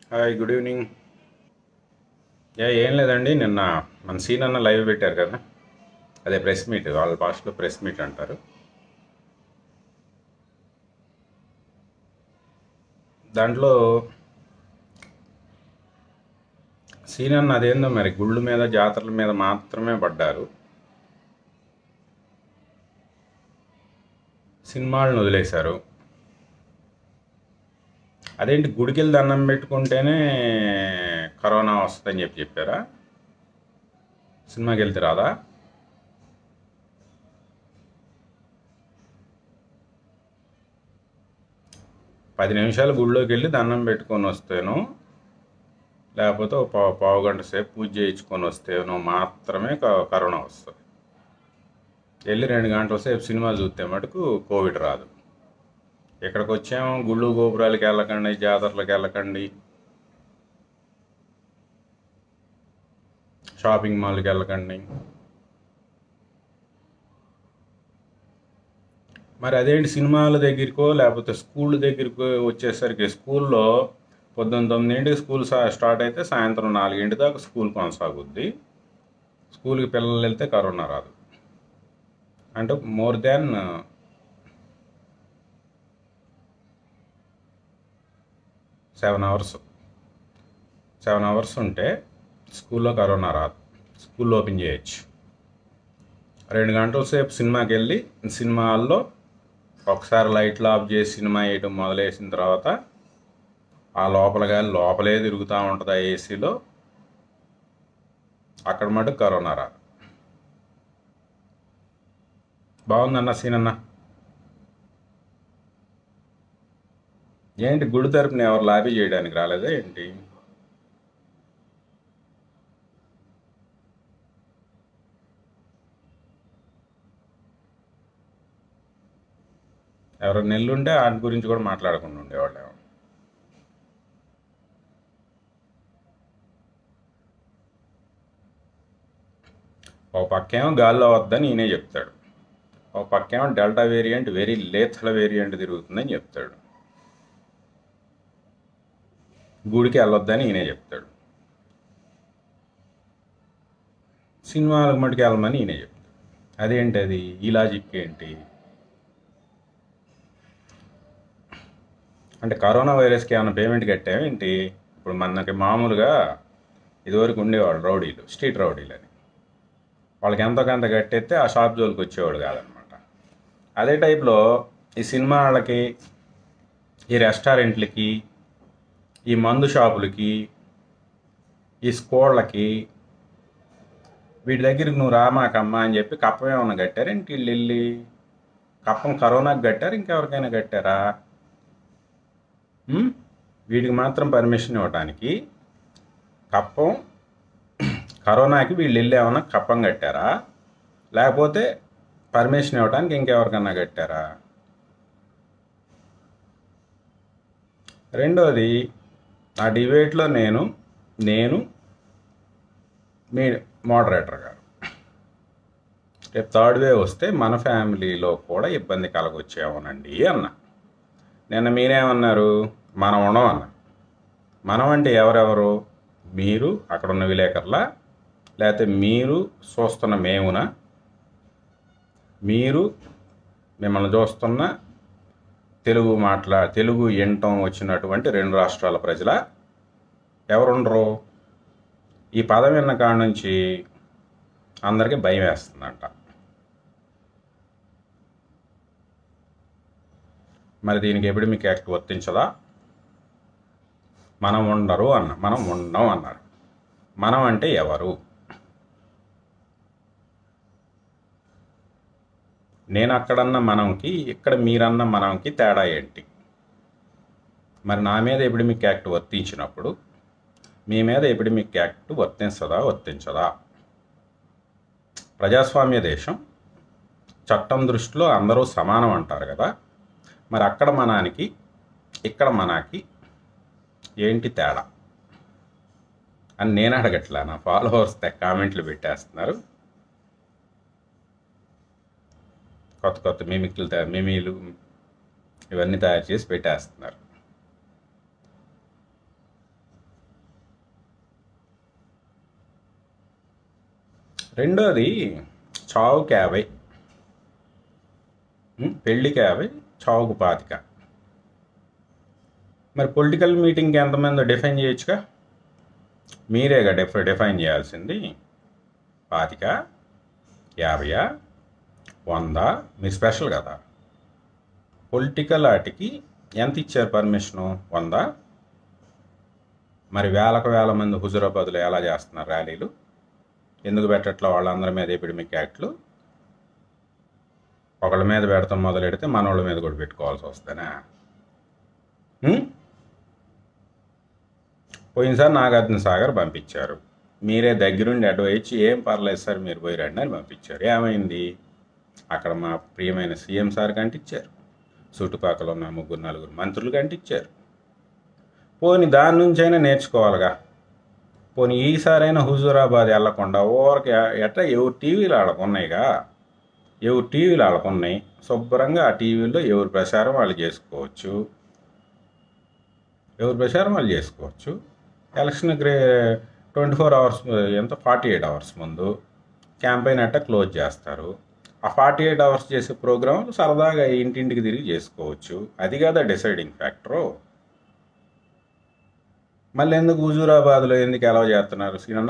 Hi good evening yeah ఏం లేదండి నిన్న మన సీన్ అన్న లైవ్ పెట్టారు కదా అదే ప్రెస్ మీట్ వాళ్ళ భాషలో ప్రెస్ మీట్ అంటారు దాంట్లో సీన్ అన్న అదేందో మరి గుళ్ళు మీద జాతరల మీద మాత్రమే పడ్డారు సినిమాలను వదిలేశారు అదేంటి గుడికి వెళ్ళి దండం పెట్టుకుంటేనే కరోనా వస్తుందని చెప్పి చెప్పారా సినిమాకి వెళ్తే రాదా పది నిమిషాలు గుడిలోకి వెళ్ళి దండం పెట్టుకొని వస్తేనో లేకపోతే ఒక పావు పావు గంట సేపు పూజ చేయించుకొని వస్తేనో మాత్రమే క- కరోనా వస్తుంది వెళ్ళి రెండు గంటల సేపు సినిమా చూస్తే మటుకు కోవిడ్ రాదు ఇక్కడికి వచ్చాము గుళ్ళు గోపురాలకి వెళ్ళకండి జాతరలకు వెళ్ళకండి షాపింగ్ మాల్కి వెళ్ళకండి మరి అదేంటి సినిమాల దగ్గరికో లేకపోతే స్కూల్ దగ్గరికో వచ్చేసరికి స్కూల్లో పొద్దున్న తొమ్మిదింటికి స్కూల్ సా- స్టార్ట్ అయితే సాయంత్రం నాలుగింటి దాకా స్కూల్ కొనసాగుద్ది స్కూల్కి పిల్లలు వెళ్తే కరోనా రాదు అంటే more than seven hours seven hours ఉంటే స్కూల్లో కరోనా రాదు స్కూల్ ఓపెన్ చేయొచ్చు రెండు గంటల సేపు సినిమాకి వెళ్ళి సినిమా హాల్లో ఒకసారి లైట్లు ఆఫ్ చేసి సినిమా వేయటం మొదలేసిన తర్వాత ఆ లోపల కానీ లోపలే తిరుగుతూ ఉంటుంది ఆ ఏసీలో అక్కడ మటుకు కరోనా రాదు బాగుందన్న సీన్ అన్న ఏంటి గుడి తరపున ఎవరు లాబీ చేయడానికి రాలేదా ఏంటి ఎవరు నెల్లుంటే వాటి గురించి కూడా మాట్లాడకుండా ఉండేవాళ్ళు ఏమో. ఒక పక్కేమో గాల్లో వద్దని ఈయనే చెప్తాడు ఒక పక్కేమో delta variant very lethal variant తిరుగుతుందని చెప్తాడు గుడికి వెళ్ళొద్దని ఈయనే చెప్తాడు సినిమాలకు మటుకు వెళ్ళమని ఈయనే చెప్తాడు అదేంటి అది ఈ లాజిక్ ఏంటి అంటే కరోనా వైరస్కి ఏమైనా పేమెంట్ కట్టామేంటి ఇప్పుడు మనకి మామూలుగా ఇదివరకు ఉండేవాళ్ళు రౌడీలు స్ట్రీట్ రౌడీలు అని వాళ్ళకి ఎంతో కొంత కట్టేస్తే ఆ షాప్ జోలికి వచ్చేవాడు కాదనమాట అదే టైప్లో ఈ సినిమా వాళ్ళకి ఈ రెస్టారెంట్లకి ఈ మందు షాపులకి ఈ స్కూళ్ళకి వీటి దగ్గరికి నువ్వు రామాకమ్మా అని చెప్పి కప్పం ఏమన్నా కట్టారేంటి వీళ్ళు వెళ్ళి కప్పం కరోనాకి కట్టారు ఇంకెవరికైనా కట్టారా ఉమ్? వీటికి మాత్రం పర్మిషన్ ఇవ్వటానికి కప్పం కరోనాకి వీళ్ళు వెళ్ళి ఏమన్నా కప్పం కట్టారా లేకపోతే పర్మిషన్ ఇవ్వడానికి ఇంకెవరికన్నా కట్టారా రెండోది ఆ డిబేట్లో నేను నేను మీ మోడరేటర్ గారు రేపు థర్డ్ వే వస్తే మన ఫ్యామిలీలో కూడా ఇబ్బంది కలగొచ్చేమోనండి అన్న నిన్న మీరేమన్నారు మనం ఉండం అన్న మనం అంటే ఎవరెవరు మీరు అక్కడ ఉన్న విలేకరులా లేకపోతే మీరు చూస్తున్న మేమునా మీరు మిమ్మల్ని చూస్తున్న తెలుగు మాట్లా తెలుగు వినటం వచ్చినటువంటి రెండు రాష్ట్రాల ప్రజల ఎవరుండరు ఈ పదం విన్న కాడ నుంచి అందరికీ భయం వేస్తుందంట మరి దీనికి ఎపిడమిక్ యాక్ట్ వర్తించదా మనం ఉండరు అన్న మనం ఉండం అన్నారు మనం అంటే ఎవరు నేను అక్కడన్న మనంకి ఇక్కడ మీరన్న మనంకి తేడా ఏంటి మరి నా మీద ఎపిడమిక్ యాక్ట్ వర్తించినప్పుడు మీ మీద ఎపిడమిక్ యాక్ట్ వర్తించదా వర్తించదా ప్రజాస్వామ్య దేశం చట్టం దృష్టిలో అందరూ సమానం అంటారు కదా మరి అక్కడ మనానికి ఇక్కడ మనకి ఏంటి తేడా అని నేను అడగట్లా నా ఫాలోవర్స్ కామెంట్లు పెట్టేస్తున్నారు కొత్త కొత్త మిమిక్లు తయా- మిమీలు ఇవన్నీ తయారు చేసి పెట్టేస్తున్నారు రెండోది చావుకి యాభై ఉం? పెళ్ళికి యాభై చావుకు పాతిక మరి పొలిటికల్ మీటింగ్కి ఎంతమంది డిఫైన్ చేయొచ్చుగా మీరేగా డిఫ డిఫైన్ చేయాల్సింది పాతిక యాభైయా వంద మీరు స్పెషల్ కదా పొలిటికల్ ఆటికి ఎంత ఇచ్చారు పర్మిషను వంద మరి వేలకు వేల మంది హుజురాబాద్లో ఎలా చేస్తున్నారు ర్యాలీలు ఎందుకు పెట్టట్లా వాళ్ళందరి మీద ఎపిడమిక్ యాక్ట్లు ఒకళ్ళ మీద పెడతాం మొదలెడితే మనోళ్ళ మీద కూడా పెట్టుకోవాల్సి వస్తేనా ఉం? పోయినసారి నాగార్జున సాగర్ పంపించారు మీరే దగ్గరుండి అడ్వైజ్ ఏం పర్లేదు సార్ మీరు పోయి రండి అని పంపించారు ఏమైంది అక్కడ మా ప్రియమైన సీఎం సార్ కంటిచ్చారు చుట్టుపక్కల ఉన్న ముగ్గురు నలుగురు మంత్రులు కంటిచ్చారు పోని దాని నుంచైనా నేర్చుకోవాలిగా పోనీ ఈసారైనా హుజూరాబాద్ వెళ్ళకుండా ఊరికి ఎట్లా ఎవరు టీవీలు వాళ్ళకు ఉన్నాయిగా ఎవరు టీవీలు వాళ్ళకు ఉన్నాయి శుభ్రంగా ఆ టీవీలో ఎవరి ప్రచారం వాళ్ళు చేసుకోవచ్చు ఎవరి ప్రచారం వాళ్ళు చేసుకోవచ్చు ఎలక్షన్ గ్రే ట్వంటీ ఫోర్ అవర్స్ ఎంత ఫార్టీ ఎయిట్ అవర్స్ ముందు క్యాంపెయిన్ అట్ట క్లోజ్ చేస్తారు ఆ ఫార్టీ ఎయిట్ అవర్స్ చేసే ప్రోగ్రాంలు సరదాగా ఇంటింటికి తిరిగి చేసుకోవచ్చు అది కదా డిసైడింగ్ ఫ్యాక్టరు మళ్ళీ ఎందుకు హుజూరాబాద్లో ఎందుకు అలౌ చేస్తున్నారు సీనన్న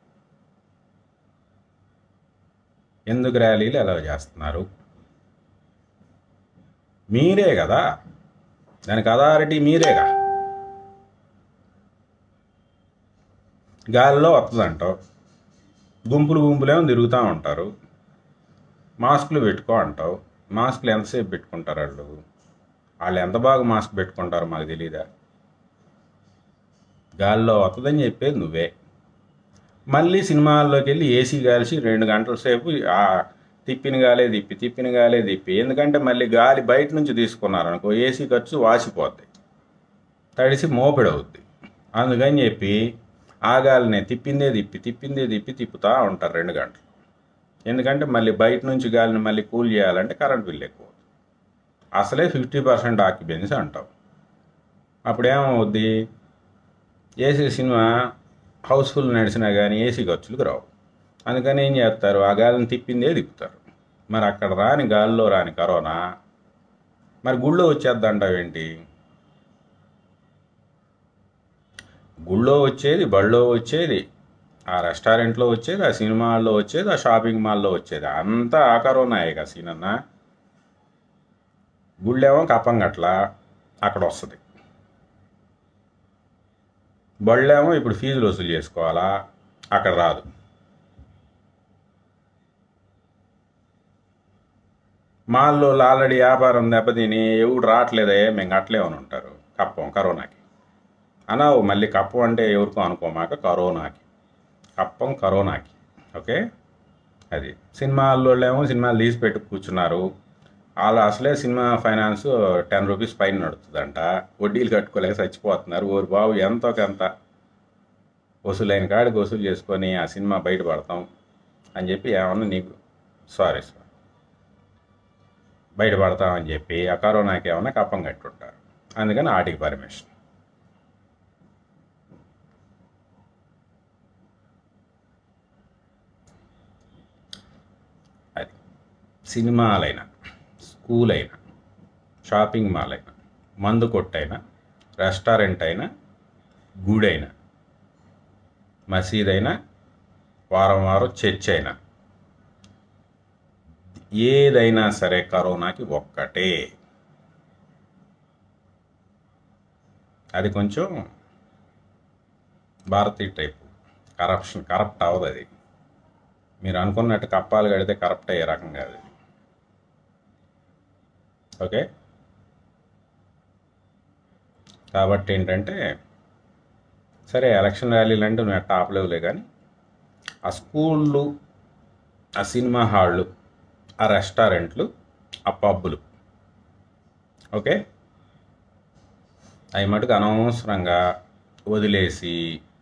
ఎందుకు ర్యాలీలు అలౌ చేస్తున్నారు మీరే కదా దానికి అథారిటీ మీరేగా గాలిలో వస్తుందంటావు గుంపులు గుంపులేమో తిరుగుతూ ఉంటారు మాస్కులు పెట్టుకో అంటావు మాస్కులు ఎంతసేపు పెట్టుకుంటారు వాళ్ళు వాళ్ళు ఎంత బాగా మాస్క్ పెట్టుకుంటారో మాకు తెలీదా గాల్లో వస్తుందని చెప్పేది నువ్వే మళ్ళీ సినిమాల్లోకి వెళ్ళి ఏసీ కాల్చి రెండు గంటల సేపు ఆ తిప్పిన గాలే తిప్పి తిప్పిన గాలే తిప్పి ఎందుకంటే మళ్ళీ గాలి బయట నుంచి తీసుకున్నారనుకో ఏసీ ఖర్చు వాసిపోద్ది తడిసి మోపిడవుద్ది అందుకని చెప్పి ఆ గాలినే తిప్పిందే తిప్పి తిప్పిందే తిప్పి తిప్పుతూ ఉంటారు రెండు గంటలు ఎందుకంటే మళ్ళీ బయట నుంచి గాలిని మళ్ళీ కూల్ చేయాలంటే కరెంట్ బిల్ ఎక్కువ అసలే ఫిఫ్టీ పర్సెంట్ ఆక్యుపెన్సీ అంటావు అప్పుడేమవుద్ది ఏసీ సినిమా హౌస్ఫుల్ నడిచినా కానీ ఏసీ ఖర్చులకు రావు అందుకని ఏం చేస్తారు ఆ గాలిని తిప్పిందే తిప్పుతారు మరి అక్కడ రాని గాలిలో రాని కరోనా మరి గుళ్ళో వచ్చేద్దంటావేంటి గుళ్ళో వచ్చేది బళ్ళో వచ్చేది ఆ రెస్టారెంట్లో వచ్చేది ఆ సినిమా హాల్లో వచ్చేది ఆ షాపింగ్ మాల్లో వచ్చేది అంతా ఆ కరోనాయే కదా సీనన్న గుళ్ళేమో కప్పంగట్ల అక్కడ వస్తుంది బళ్ళేమో ఇప్పుడు ఫీజులు వసూలు చేసుకోవాలా అక్కడ రాదు మాల్లో ఆల్రెడీ వ్యాపారం దెబ్బతిని ఎవడు రావట్లేదే మేము కట్టలేమని ఉంటారు కప్పం కరోనాకి అనావు మళ్ళీ కప్పం అంటే ఎవరికో అనుకోమాక కరోనాకి కప్పం కరోనాకి ఓకే అది సినిమాల్లో ఏమో సినిమాలు తీసి పెట్టి కూర్చున్నారు వాళ్ళు అసలే సినిమా ఫైనాన్స్ టెన్ రూపీస్ పైన నడుతుందంట వడ్డీలు కట్టుకోలేక చచ్చిపోతున్నారు ఊరు బాబు ఎంతో కొంత వసూలైన కాడికి వసూలు చేసుకొని ఆ సినిమా బయటపడతాం అని చెప్పి ఏమన్నా నీకు సారీ సార్ బయటపడతామని చెప్పి ఆ కరోనాకి ఏమన్నా కప్పం కట్టుంటారు అందుకని ఆటికి పర్మిషన్ అది సినిమాలైనా స్కూల్ అయినా షాపింగ్ మాల్ అయినా మందు కొట్టైనా రెస్టారెంట్ అయినా గుడైనా మసీద్ అయినా వారం వారం చర్చ్ అయినా ఏదైనా సరే కరోనాకి ఒక్కటే అది కొంచెం భారతీయ టైపు కరప్షన్ కరప్ట్ అవ్వదు అది మీరు అనుకున్నట్టు కప్పాలు కడితే కరప్ట్ అయ్యే రకం కాదు అది ఓకే కాబట్టి ఏంటంటే సరే ఎలక్షన్ ర్యాలీలు అంటే నువ్వు ఎట్ట ఆపలేవులే కానీ ఆ స్కూళ్ళు ఆ సినిమా హాళ్ళు ఆ రెస్టారెంట్లు ఆ పబ్బులు ఓకే అవి మటుకు అనవసరంగా వదిలేసి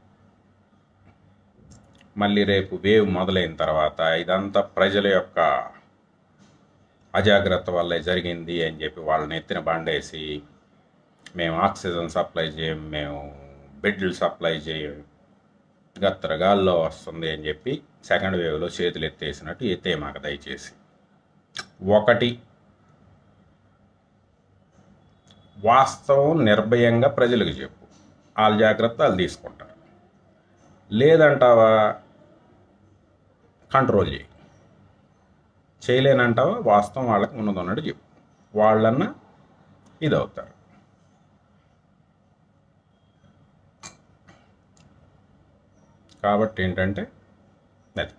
మళ్ళీ రేపు వేవ్ మొదలైన తర్వాత ఇదంతా ప్రజల యొక్క అజాగ్రత్త వల్లే జరిగింది అని చెప్పి వాళ్ళని ఎత్తిన బండేసి మేము ఆక్సిజన్ సప్లై చేయం మేము బెడ్లు సప్లై చేయం గత్తర గాల్లో వస్తుంది అని చెప్పి సెకండ్ వేవ్లో చేతులు ఎత్తేసినట్టు ఎత్తే మాకు దయచేసి ఒకటి వాస్తవం నిర్భయంగా ప్రజలకు చెప్పు వాళ్ళ జాగ్రత్త వాళ్ళు తీసుకుంటారు లేదంటావా కంట్రోల్ చేయి చేయలేనంటావా వాస్తవం వాళ్ళకి ఉన్నది ఉన్నట్టు చెప్పు వాళ్ళన్నా ఇది అవుతారు కాబట్టి ఏంటంటే అది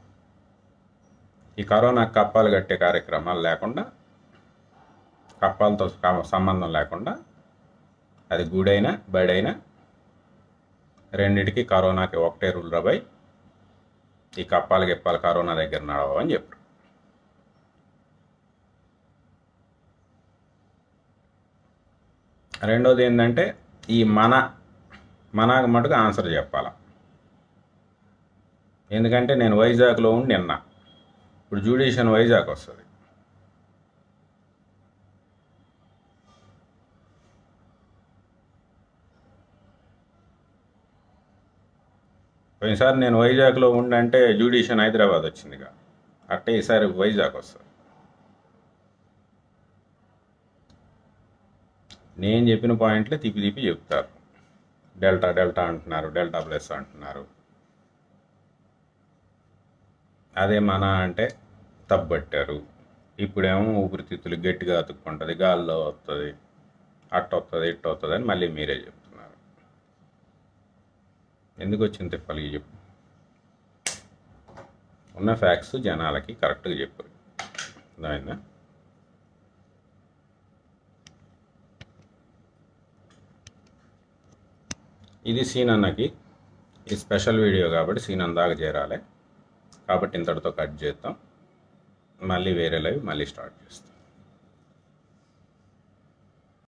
ఈ కరోనా కప్పాలు కట్టే కార్యక్రమాలు లేకుండా కప్పాలతో కా- సంబంధం లేకుండా అది గుడైనా బడైనా రెండిటికి కరోనాకి ఒకటే రూల్ రబాయ్ ఈ కప్పాలు గిప్పాలు కరోనా దగ్గర నడవని అని చెప్పారు రెండోది ఏంటంటే ఈ మన మనకు మటుకు ఆన్సర్ చెప్పాల ఎందుకంటే నేను వైజాగ్లో ఉండి నిన్న ఇప్పుడు జ్యుడిషియన్ వైజాగ్ వస్తుంది పోయినసారి నేను వైజాగ్లో ఉండంటే జ్యుడిషియన్ హైదరాబాద్ వచ్చిందిగా అట్టే ఈసారి వైజాగ్ వస్తుంది నేను చెప్పిన పాయింట్లే తిప్పి తిప్పి చెప్తారు డెల్టా డెల్టా అంటున్నారు డెల్టా ప్లస్ అంటున్నారు అదే మన అంటే తప్పట్టారు ఇప్పుడేమో ఊపిరితిత్తులు గట్టిగా అతుక్కుంటుంది గాల్లో వస్తుంది అట్ట వస్తుంది ఇట్ట వస్తుంది అని మళ్ళీ మీరే చెప్తున్నారు ఎందుకు వచ్చింది తిప్పలు చెప్పు ఉన్న ఫ్యాక్ట్స్ జనాలకి కరెక్ట్గా చెప్పు అర్థమైందా ఇది సీన్ అన్నకి ఇది స్పెషల్ వీడియో కాబట్టి సీన్ అందాక చేరాలి కాబట్టి ఇంతటితో కట్ చేద్దాం మళ్ళీ వేరే లైవ్ మళ్ళీ స్టార్ట్ చేస్తాం